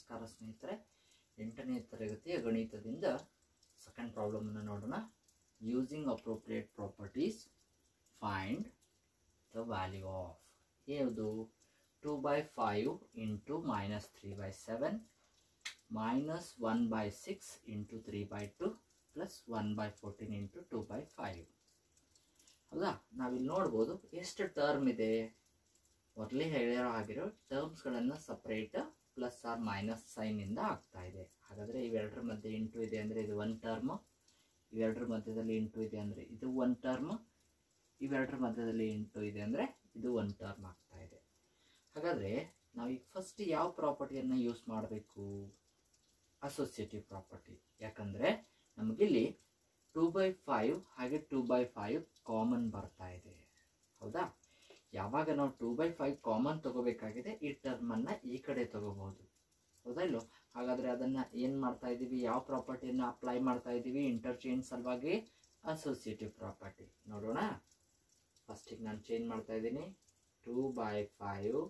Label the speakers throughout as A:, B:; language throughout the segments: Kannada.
A: ನಮಸ್ಕಾರ ಸ್ನೇಹಿತರೆ ಎಂಟನೇ ತರಗತಿಯ ಗಣಿತದಿಂದ ಸೆಕೆಂಡ್ ಪ್ರಾಬ್ಲಮನ್ನು ನೋಡೋಣ using appropriate properties find the value of ಯಾವುದು two by five into minus three by seven minus one by six into three by two plus one by fourteen into two by five ಹೌದಾ ನಾವಿಲ್ಲಿ ನೋಡ್ಬೋದು ಎಷ್ಟು ಟರ್ಮ್ ಇದೆ ಮೊದಲೇ ಹೇಳಿರೋ ಆಗಿರೋ ಟರ್ಮ್ಸ್ಗಳನ್ನು ಸಪ್ರೇಟ್ ಪ್ಲಸ್ ಆರ್ ಮೈನಸ್ ಸೈನಿಂದ ಆಗ್ತಾ ಇದೆ ಹಾಗಾದರೆ ಇವೆರಡರ ಮಧ್ಯೆ ಇಂಟು ಇದೆ ಅಂದರೆ ಇದು ಒನ್ ಟರ್ಮ್ ಇವೆರಡರ ಮಧ್ಯದಲ್ಲಿ ಇಂಟು ಇದೆ ಅಂದರೆ ಇದು ಒನ್ ಟರ್ಮ್ ಇವೆರಡರ ಮಧ್ಯದಲ್ಲಿ ಇಂಟು ಇದೆ ಅಂದರೆ ಇದು ಒನ್ ಟರ್ಮ್ ಆಗ್ತಾ ಇದೆ ಹಾಗಾದರೆ ನಾವು ಈಗ ಫಸ್ಟ್ ಯಾವ ಪ್ರಾಪರ್ಟಿಯನ್ನು ಯೂಸ್ ಮಾಡಬೇಕು ಅಸೋಸಿಯೇಟಿವ್ ಪ್ರಾಪರ್ಟಿ ಯಾಕಂದರೆ ನಮಗಿಲ್ಲಿ ಟೂ ಬೈ ಫೈವ್ ಹಾಗೆ ಟೂ ಬೈ ಫೈವ್ ಕಾಮನ್ ಬರ್ತಾ ಇದೆ ಹೌದಾ ಯಾವಾಗ ನಾವು ಟೂ ಬೈ ಫೈವ್ ಕಾಮನ್ ತಗೋಬೇಕಾಗಿದೆ ಈ ಟರ್ಮನ್ನು ಈ ಕಡೆ ತಗೋಬಹುದು ಹೌದಾ ಇಲ್ಲೋ ಹಾಗಾದರೆ ಅದನ್ನು ಏನು ಮಾಡ್ತಾ ಇದ್ದೀವಿ ಯಾವ ಪ್ರಾಪರ್ಟಿಯನ್ನು ಅಪ್ಲೈ ಮಾಡ್ತಾ ಇದ್ದೀವಿ ಇಂಟರ್ಚೇಂಜ್ ಸಲುವಾಗಿ ಅಸೋಸಿಯೇಟಿವ್ ಪ್ರಾಪರ್ಟಿ ನೋಡೋಣ ಫಸ್ಟಿಗೆ ನಾನು ಚೇಂಜ್ ಮಾಡ್ತಾ ಇದ್ದೀನಿ two by five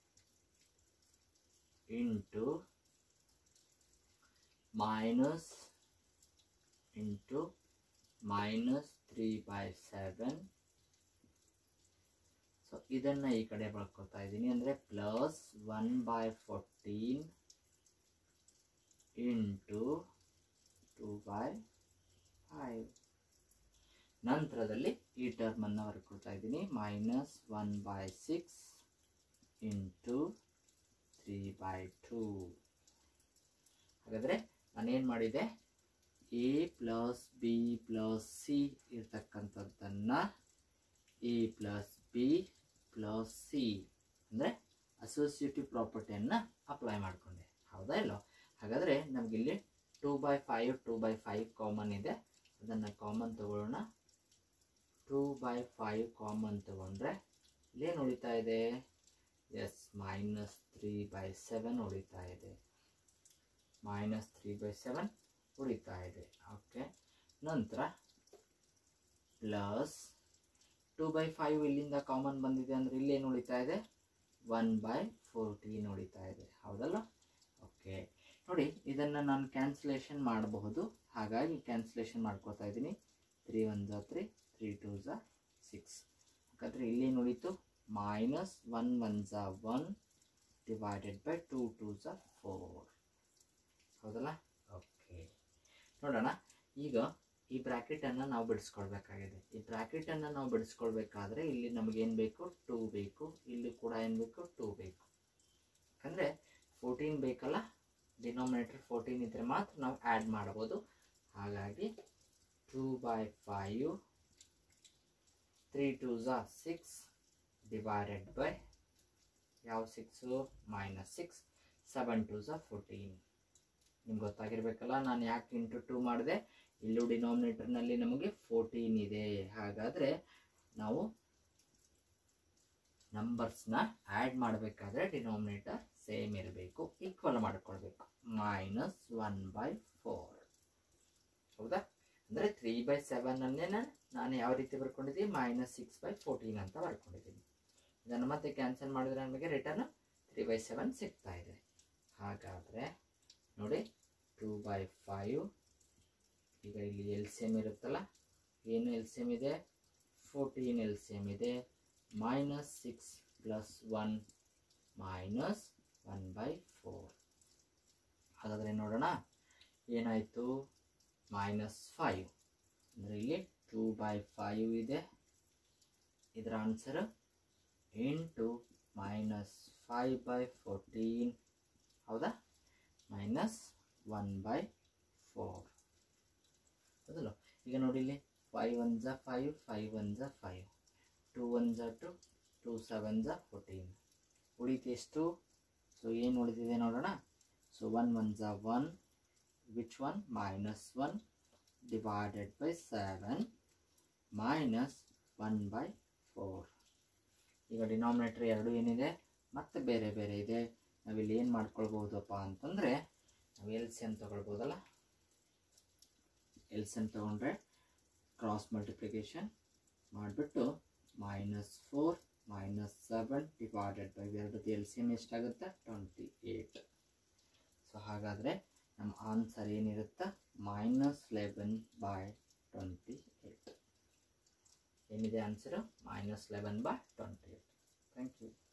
A: into minus into minus three by seven so ಇದನ್ನು ಈ ಕಡೆ ಬರ್ಕೋತಾ ಇದ್ದೀನಿ ಅಂದರೆ plus one by fourteen into two by five ನಂತರದಲ್ಲಿ ಈ ಟರ್ಮನ್ನು ಬರ್ಕೊಳ್ತಾ ಇದ್ದೀನಿ minus one by six into three by two ಹಾಗಾದರೆ ನಾನೇನು ಮಾಡಿದೆ A plus B plus C ಇರ್ತಕ್ಕಂಥದ್ದನ್ನು A plus B plus C ಅಂದರೆ ಅಸೋಸಿಯೇಟಿವ್ ಪ್ರಾಪರ್ಟಿಯನ್ನು ಅಪ್ಲೈ ಮಾಡಿಕೊಂಡೆ ಹೌದಾ ಇಲ್ಲೋ ಹಾಗಾದರೆ ನಮಗಿಲ್ಲಿ two by five two by five common ಇದೆ ಅದನ್ನು ಕಾಮನ್ ತಗೊಳ್ಳೋಣ ಟೂ ಬೈ ಫೈವ್ ಕಾಮನ್ ತಗೊಂಡ್ರೆ ಇಲ್ಲೇನು ಉಳಿತಾ ಇದೆ yes minus three by seven ಉಳಿತಾ ಇದೆ ಮೈನಸ್ ತ್ರೀ ಬೈ ಸೆವೆನ್ ಉಳಿತಾ ಇದೆ ಓಕೆ ನಂತರ ಪ್ಲಸ್ ಟೂ ಬೈ ಫೈವ್ ಇಲ್ಲಿಂದ ಕಾಮನ್ ಬಂದಿದೆ ಅಂದರೆ ಇಲ್ಲೇನು ಉಳಿತಾ ಇದೆ ಒನ್ ಬೈ ಫೋರ್ಟೀನ್ ಉಳಿತಾ ಇದೆ ಹೌದಲ್ಲ ಓಕೆ ನೋಡಿ ಇದನ್ನು ನಾನು ಕ್ಯಾನ್ಸಲೇಷನ್ ಮಾಡಬಹುದು ಹಾಗಾಗಿ ಕ್ಯಾನ್ಸಲೇಷನ್ ಮಾಡ್ಕೋತಾ ಇದ್ದೀನಿ ತ್ರೀ ಒನ್ ಝಾ ತ್ರೀ ತ್ರೀ ಟೂ ಝಾ ಸಿಕ್ಸ್ ಯಾಕಂದರೆ ಇಲ್ಲೇನು ಉಳಿತು ಮೈನಸ್ ಒನ್ ಒನ್ ಝಾ one divided by two two ಝಾ ಫೋರ್ ಹೌದಲ್ಲ ಓಕೆ ನೋಡೋಣ ಈಗ ಈ ಬ್ರ್ಯಾಕೆಟನ್ನು ನಾವು ಬಿಡಿಸ್ಕೊಳ್ಬೇಕಾಗಿದೆ ಈ ಬ್ರ್ಯಾಕೆಟನ್ನು ನಾವು ಬಿಡಿಸ್ಕೊಳ್ಬೇಕಾದ್ರೆ ಇಲ್ಲಿ ನಮಗೇನು ಬೇಕು ಟೂ ಬೇಕು ಇಲ್ಲಿ ಕೂಡ ಏನು ಬೇಕು ಟೂ ಬೇಕು ಯಾಕಂದರೆ ಫೋರ್ಟೀನ್ ಬೇಕಲ್ಲ ಡಿನಾಮಿನೇಟರ್ ಫೋರ್ಟೀನ್ ಇದ್ದರೆ ಮಾತ್ರ ನಾವು ಆ್ಯಡ್ ಮಾಡ್ಬೋದು ಹಾಗಾಗಿ two by five three two ಝಾ ಸಿಕ್ಸ್ ಡಿವೈಡೆಡ್ ಬೈ ಯಾವ six minus six seven two ಝಾ ಫೋರ್ಟೀನ್ ನಿಮ್ಗೆ ಗೊತ್ತಾಗಿರ್ಬೇಕಲ್ಲ ನಾನು ಯಾಕೆ ಇಂಟು ಟೂ ಮಾಡಿದೆ ಇಲ್ಲೂ ಡಿನಾಮಿನೇಟರ್ನಲ್ಲಿ ನಮಗೆ ಫೋರ್ಟೀನ್ ಇದೆ ಹಾಗಾದರೆ ನಾವು ನಂಬರ್ಸ್ನ ಆ್ಯಡ್ ಮಾಡಬೇಕಾದ್ರೆ ಡಿನಾಮಿನೇಟರ್ ಸೇಮ್ ಇರಬೇಕು ಈಕ್ವಲ್ ಮಾಡ್ಕೊಳ್ಬೇಕು ಮೈನಸ್ ಒನ್ ಬೈ ಫೋರ್ ಹೌದಾ ಅಂದರೆ ತ್ರೀ ಬೈ ಸೆವೆನನ್ನೇ ನಾನು ಯಾವ ರೀತಿ ಬರ್ಕೊಂಡಿದ್ದೀನಿ ಮೈನಸ್ ಸಿಕ್ಸ್ ಬೈ ಫೋರ್ಟೀನ್ ಅಂತ ಬರ್ಕೊಂಡಿದ್ದೀನಿ ಇದನ್ನು ಮತ್ತೆ ಕ್ಯಾನ್ಸಲ್ ಮಾಡಿದ್ರೆ ನಮಗೆ ರಿಟರ್ನ್ ತ್ರೀ ಬೈ ಸೆವೆನ್ ಸಿಗ್ತಾ ಇದೆ ಹಾಗಾದರೆ ನೋಡಿ ಟೂ ಬೈ ಫೈವ್ ಈಗ ಇಲ್ಲಿ ಎಲ್ ಸಿ ಎಮ್ ಇರುತ್ತಲ್ಲ ಏನು ಎಲ್ ಸಿ ಎಮ್ ಇದೆ ಫೋರ್ಟೀನ್ ಎಲ್ ಸಿ ಎಮ್ ಇದೆ minus six plus one minus one by four ಹಾಗಾದರೆ ನೋಡೋಣ ಏನಾಯಿತು ಮೈನಸ್ ಫೈವ್ ಅಂದರೆ ಇಲ್ಲಿ ಟೂ ಬೈ ಫೈವ್ ಇದೆ ಇದರ ಆನ್ಸರ್ ಎಂಟು ಮೈನಸ್ ಫೈವ್ ಬೈ ಫೋರ್ಟೀನ್ ಹೌದಾ ಮೈನಸ್ ಒನ್ ಬೈ ಫೋರ್ ಹೌದಲ್ಲ ಈಗ ನೋಡಿ ಇಲ್ಲಿ ಫೈವ್ ಒನ್ ಝಾ ಫೈವ್ ಫೈವ್ ಒನ್ ಝಾ ಫೈವ್ ಟೂ ಒನ್ ಝಾ ಟು ಟೂ ಸೆವೆನ್ ಝಾ ಫೋರ್ಟೀನ್ ಉಳಿತು ಎಷ್ಟು ಸೊ ಏನು ಉಳಿದಿದೆ ನೋಡೋಣ ಸೊ ಒನ್ ಒನ್ ಝಾ one which one minus one divided by seven minus one by four ಈಗ ಡಿನಾಮಿನೇಟರ್ ಎರಡು ಏನಿದೆ ಮತ್ತೆ ಬೇರೆ ಬೇರೆ ಇದೆ ನಾವಿಲ್ಲಿ ಏನು ಮಾಡ್ಕೊಳ್ಬಹುದಪ್ಪ ಅಂತಂದರೆ ನಾವು ಎಲ್ ಸಿ ಎಮ್ ತೊಗೊಳ್ಬೋದಲ್ಲ ಎಲ್ ಸಿ ಎಮ್ ತೊಗೊಂಡ್ರೆ ಕ್ರಾಸ್ ಮಲ್ಟಿಪ್ಲಿಕೇಶನ್ ಮಾಡಿಬಿಟ್ಟು minus four minus seven divided by ಎರಡದ್ದು ಎಲ್ ಸಿ ಎಮ್ ಎಷ್ಟಾಗುತ್ತೆ ಟ್ವೆಂಟಿ ಏಯ್ಟ್ ಸೊ ಹಾಗಾದರೆ ನಮ್ಮ ಆನ್ಸರ್ ಏನಿರುತ್ತೆ minus eleven by twenty eight ಏನಿದೆ answer minus eleven by twenty eight thank you